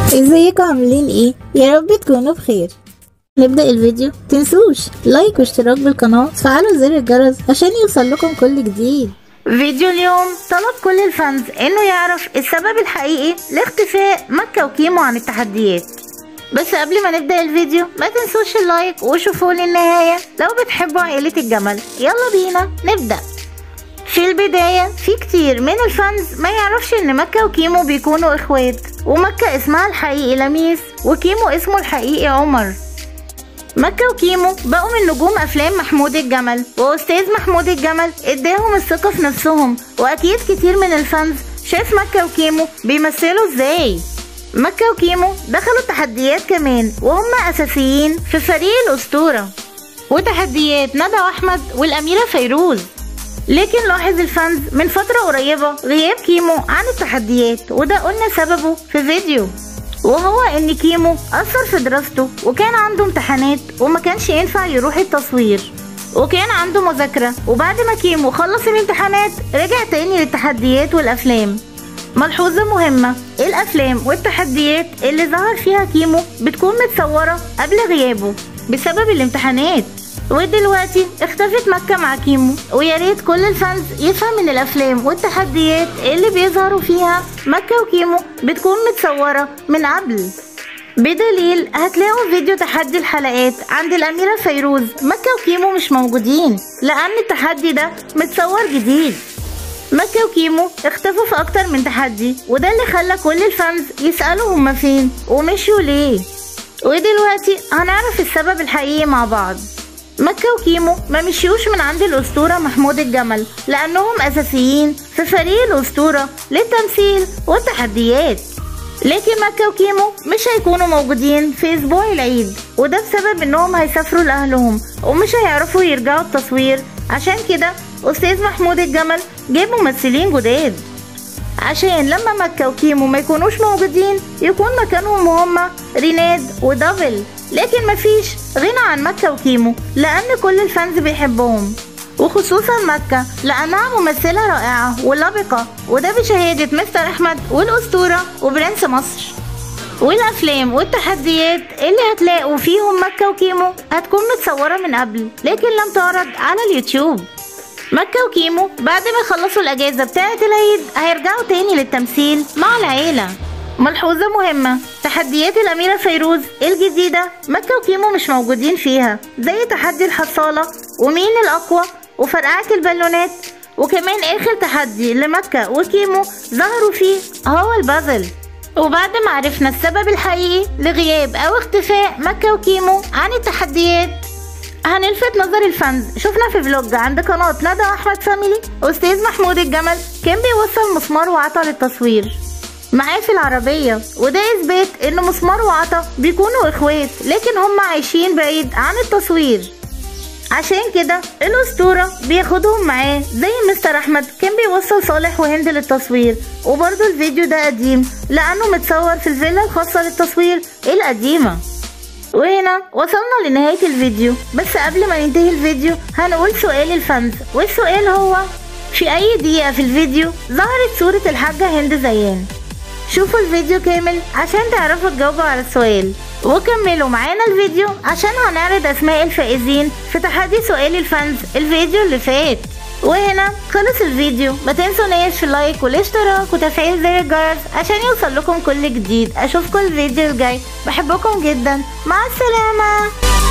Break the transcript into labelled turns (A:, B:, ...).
A: ازيكم عاملين ايه يا رب تكونوا بخير نبدأ الفيديو تنسوش لايك واشتراك بالقناة وتفعلوا زر الجرس عشان يوصل لكم كل جديد
B: فيديو اليوم طلب كل الفانز انه يعرف السبب الحقيقي لاختفاء مكة وكيمو عن التحديات بس قبل ما نبدأ الفيديو ما تنسوش اللايك وشوفوا للنهاية لو بتحبوا عائلة الجمل يلا بينا نبدأ في البداية في كتير من الفانز ما يعرفش ان مكة وكيمو بيكونوا اخوات ومكة اسمها الحقيقي لميس وكيمو اسمه الحقيقي عمر مكة وكيمو بقوا من نجوم أفلام محمود الجمل وأستاذ محمود الجمل اداهم الثقة في نفسهم وأكيد كتير من الفانز شاف مكة وكيمو بيمثلوا ازاي مكة وكيمو دخلوا تحديات كمان وهم أساسيين في فريق الأسطورة وتحديات ندى وأحمد والأميرة فيروز لكن لاحظ الفانز من فترة قريبة غياب كيمو عن التحديات وده قلنا سببه في فيديو وهو ان كيمو اثر في دراسته وكان عنده امتحانات وما كانش ينفع يروح التصوير وكان عنده مذاكرة وبعد ما كيمو خلص الامتحانات رجع تاني للتحديات والافلام ملحوظة مهمة الافلام والتحديات اللي ظهر فيها كيمو بتكون متصورة قبل غيابه بسبب الامتحانات ودلوقتي اختفت مكة مع كيمو ويا ريت كل الفانز يفهم من الافلام والتحديات اللي بيظهروا فيها مكة وكيمو بتكون متصورة من قبل بدليل هتلاقوا فيديو تحدي الحلقات عند الأميرة فيروز مكة وكيمو مش موجودين لأن التحدي ده متصور جديد مكة وكيمو اختفوا في أكتر من تحدي وده اللي خلى كل الفانز يسألوا هما فين ومشيوا ليه ودلوقتي هنعرف السبب الحقيقي مع بعض مكة وكيمو ما مشيوش من عند الأسطورة محمود الجمل لأنهم أساسيين في فريق الأسطورة للتمثيل والتحديات لكن مكة وكيمو مش هيكونوا موجودين في أسبوع العيد وده بسبب إنهم هيسافروا لأهلهم ومش هيعرفوا يرجعوا التصوير عشان كده أستاذ محمود الجمل جاب ممثلين جداد عشان لما مكة وكيمو ما يكونوش موجودين يكون مكانهم هما ريناد ودافل لكن مفيش غنى عن مكة وكيمو لأن كل الفانز بيحبهم وخصوصا مكة لأنها ممثلة رائعة ولبقة وده بشهادة مستر أحمد والأسطورة وبرنس مصر والأفلام والتحديات اللي هتلاقوا فيهم مكة وكيمو هتكون متصورة من قبل لكن لم تعرض على اليوتيوب مكة وكيمو بعد ما يخلصوا الأجازة بتاعة العيد هيرجعوا تاني للتمثيل مع العيلة ملحوظة مهمة تحديات الأميرة فيروز الجديدة مكة وكيمو مش موجودين فيها زي تحدي الحصالة ومين الأقوى وفرقعة البالونات وكمان آخر تحدي لمكة وكيمو ظهروا فيه هو البازل وبعد ما عرفنا السبب الحقيقي لغياب أو اختفاء مكة وكيمو عن التحديات هنلفت نظر الفانز شفنا في فلوج عند قناة ندى أحمد فاميلي أستاذ محمود الجمل كان بيوصل مسمار وعطا للتصوير معاه في العربية وده إثبات إن مسمار وعطا بيكونوا إخوات لكن هم عايشين بعيد عن التصوير عشان كده الأسطورة بياخدهم معاه زي مستر أحمد كان بيوصل صالح وهند للتصوير وبرضه الفيديو ده قديم لأنه متصور في الفيلا الخاصة للتصوير القديمة وهنا وصلنا لنهاية الفيديو بس قبل ما ننتهي الفيديو هنقول سؤال الفانز والسؤال هو في أي دقيقة في الفيديو ظهرت صورة الحاجة هند زيان شوفوا الفيديو كامل عشان تعرفوا تجاوبوا على السؤال وكملوا معانا الفيديو عشان هنعرض اسماء الفائزين في تحدي سؤال الفانز الفيديو اللي فات وهنا خلص الفيديو ما تنسوناش في اللايك والاشتراك وتفعيل زر الجرس عشان يوصل لكم كل جديد اشوفكم الفيديو الجاي بحبكم جدا مع السلامه